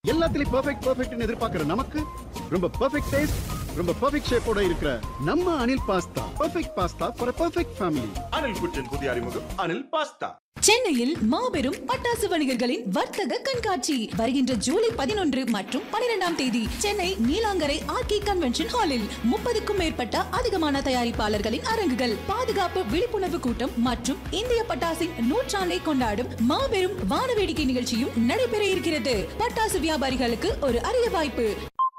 எல்லாத்துலயும் பெர்ஃபெக்ட் பெர்ஃபெக்ட்னு எதிர்பார்க்கிற நமக்கு ரொம்ப பெர்ஃபெக்ட் டேஸ்ட் ரொம்ப பெர்ஃபெக்ட் ஷேப்போட இருக்கிற நம்ம Anil pasta perfect pasta for perfect family Anil kitchen புதிய அறிமுகம் அனில் பாஸ்தா சென்னையில் மாபெரும் பட்டாசு வணிகர்களின் வர்த்தக கண்காட்சி வருகின்ற ஜூலை பதினொன்று மற்றும் பனிரெண்டாம் தேதி சென்னை நீலாங்கரை ஆர்கே கன்வென்ஷன் ஹாலில் முப்பதுக்கும் மேற்பட்ட அதிகமான தயாரிப்பாளர்களின் அரங்குகள் பாதுகாப்பு விழிப்புணர்வு கூட்டம் மற்றும் இந்திய பட்டாசின் நூற்றாண்டை கொண்டாடும் மாபெரும் வானவேடிக்கை நிகழ்ச்சியும் நடைபெற இருக்கிறது பட்டாசு வியாபாரிகளுக்கு ஒரு அரிய வாய்ப்பு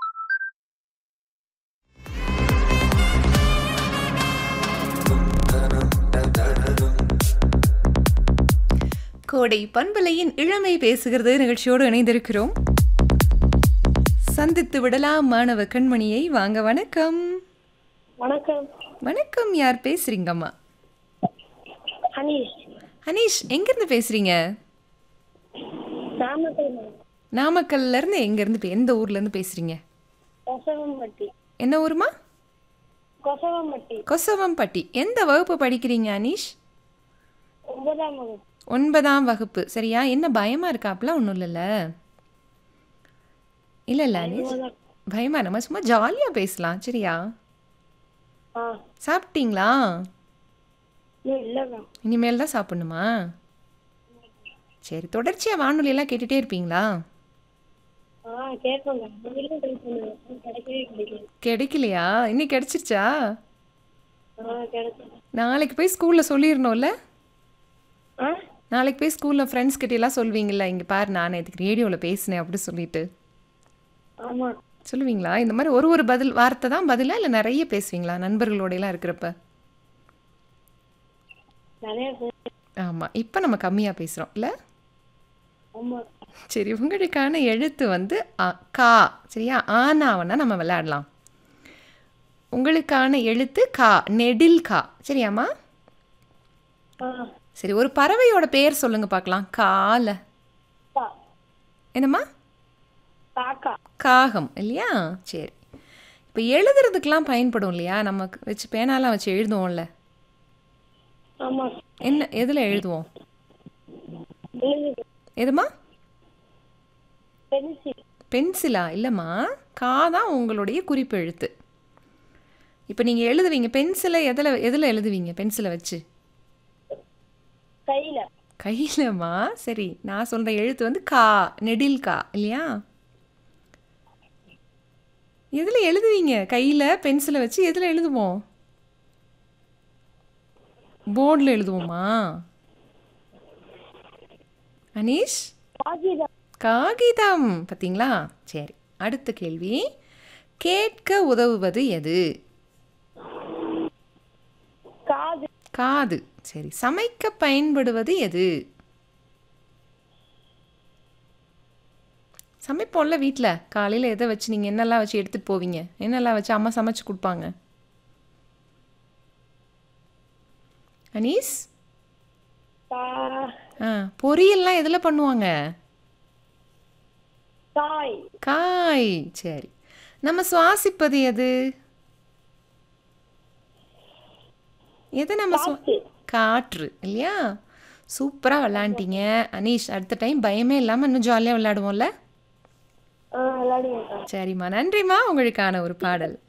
கோடை பண்பலையின் இளமை பேசுகிறது நிகழ்ச்சியோடு இணைந்திருக்கிறோம் சந்தித்து விடலாம் மாணவ கண்மணியை வாங்க வணக்கம் வணக்கம் வணக்கம் யார் பேசுறீங்கம்மா அனீஷ் அனீஷ் எங்கேருந்து பேசுறீங்க நாமக்கல் மாவட்டம். நாமக்கல்ல இருந்து எங்க இருந்து பே- எந்த ஊர்ல இருந்து பேசுறீங்க கொசவம்பட்டி என்ன ஊருமா கொசவம்பட்டி கொசவம்பட்டி எந்த வகுப்பு படிக்கிறீங்க அனீஷ் ஒன்பதாம் வகுப்பு ஒன்பதாம் வகுப்பு சரியா என்ன பயமா இருக்காப்லாம் ஒன்றும் இல்லைல்ல இல்லை இல்லை அனீஷ் பயமா நம்ம சும்மா ஜாலியாக பேசலாம் சரியா ஆ சாப்பிட்டீங்களா இன்னும் இல்லைங்க இனிமேல் தான் சாப்பிடணுமா சரி தொடர்ச்சியாக வானொலியெல்லாம் கேட்டுகிட்டே இருப்பீங்களா ஆ கேட்போங்க நீங்களும் ட்ரை பண்ணுங்க கிடைக்கவே கிடைக்கல கிடைக்கலையா இன்னைக்கு கிடைச்சிருச்சா ஆ கிடைக்கும் நாளைக்கு போய் ஸ்கூலில் சொல்லிடணும்ல ஆ நாளைக்கு போய் ஸ்கூலில் ஃப்ரெண்ட்ஸ் கிட்டலாம் சொல்வீங்கல்ல இங்கே பாரு நான் இதுக்கு ரேடியோவில் பேசினேன் அப்படி சொல்லிட்டு ஆமா சொல்லுவீங்களா இந்த மாதிரி ஒரு ஒரு பதில் வார்த்தை தான் பதிலா இல்லை நிறைய பேசுவீங்களா நண்பர்களோடையெல்லாம் இருக்கிறப்ப நிறைய பேர் ஆமாம் இப்போ நம்ம கம்மியாக பேசுகிறோம் இல்லை ஆமா சரி உங்களுக்கான எழுத்து வந்து அ கா சரியா ஆனாவனா நம்ம விளையாடலாம் உங்களுக்கான எழுத்து கா நெடில் கா சரியாம்மா ஆ சரி ஒரு பறவையோட பேர் சொல்லுங்க பார்க்கலாம் கால கா என்னம்மா காக்கா காகம் இல்லையா சரி இப்போ எழுதுறதுக்கெலாம் பயன்படும் இல்லையா நமக்கு வச்சு பேனாலாம் வச்சு எழுதுவோம்ல ஆமா என்ன எதில் எழுதுவோம் எழுதுது எதுமா பென்சில் பென்சிலா இல்லைம்மா கா தான் உங்களுடைய குறிப்பு எழுத்து இப்போ நீங்கள் எழுதுவீங்க பென்சிலை எதில் எதில் எழுதுவீங்க பென்சிலை வச்சு கையில கையிலம்மா சரி நான் சொல்கிற எழுத்து வந்து கா நெடில் கா இல்லையா எதில் எழுதுவீங்க கையில் பென்சிலை வச்சு எதில் எழுதுவோம் போர்டில் எழுதுவோமா அனீஷ் காகிதம் காகிதம் பார்த்தீங்களா சரி அடுத்த கேள்வி கேட்க உதவுவது எது காது காது சரி சமைக்க பயன்படுவது எது சமைப்போம்ல வீட்டில் காலையில் எதை வச்சு நீங்கள் என்னெல்லாம் வச்சு எடுத்துகிட்டு போவீங்க என்னெல்லாம் வச்சு அம்மா சமைச்சு கொடுப்பாங்க அனீஸ் கா ஆ பொரியல்லாம் எதில் பண்ணுவாங்க காய் காய் சரி நம்ம சுவாசிப்பது எது எது நம்ம சுவா- காத்து காற்று இல்லையா சூப்பராக விளாண்டிங்க அனீஷ் அடுத்த டைம் பயமே இல்லாமல் இன்னும் ஜாலியாக விளையாடுவோம்ல ஆ விளையாடுங்க சரிம்மா நன்றிம்மா உங்களுக்கான ஒரு பாடல்